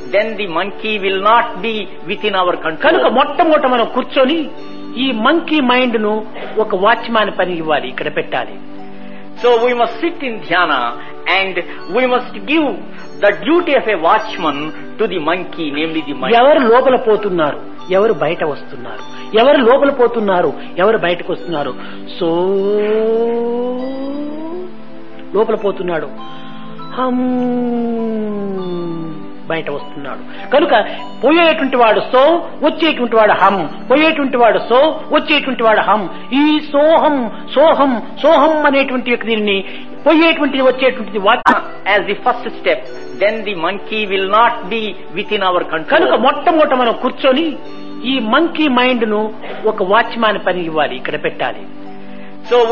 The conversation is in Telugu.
then the monkey will not be within our కనుక control. మొట్టమొదట మనం కూర్చొని ఈ మంకీ మైండ్ ను ఒక వాచ్మాన్ పని ఇవ్వాలి ఇక్కడ పెట్టాలి So we must sit in dhyana and we must give the duty of a watchman to the monkey, namely the mind. ఎవరు లోపల పోతున్నారు ఎవరు బయట వస్తున్నారు ఎవరు లోపల పోతున్నారు ఎవరు బయటకు వస్తున్నారు సో లోపల పోతున్నాడు హమ్ బయట వస్తున్నాడు కనుక పోయేటువంటి వాడు సో వచ్చేటువంటి వాడు హమ్ పోయేటువంటి వాడు సో వచ్చేటువంటి వాడు హమ్ ఈ సోహం సోహం సోహం అనేటువంటి యొక్క దీనిని పోయేటువంటిది వచ్చేటువంటిది watch As the first step, then the monkey will not be within our కనుక control. మొట్టమొదట మనం కూర్చొని ఈ మంకీ మైండ్ ను ఒక వాచ్మాన్ పని ఇవ్వాలి ఇక్కడ పెట్టాలి So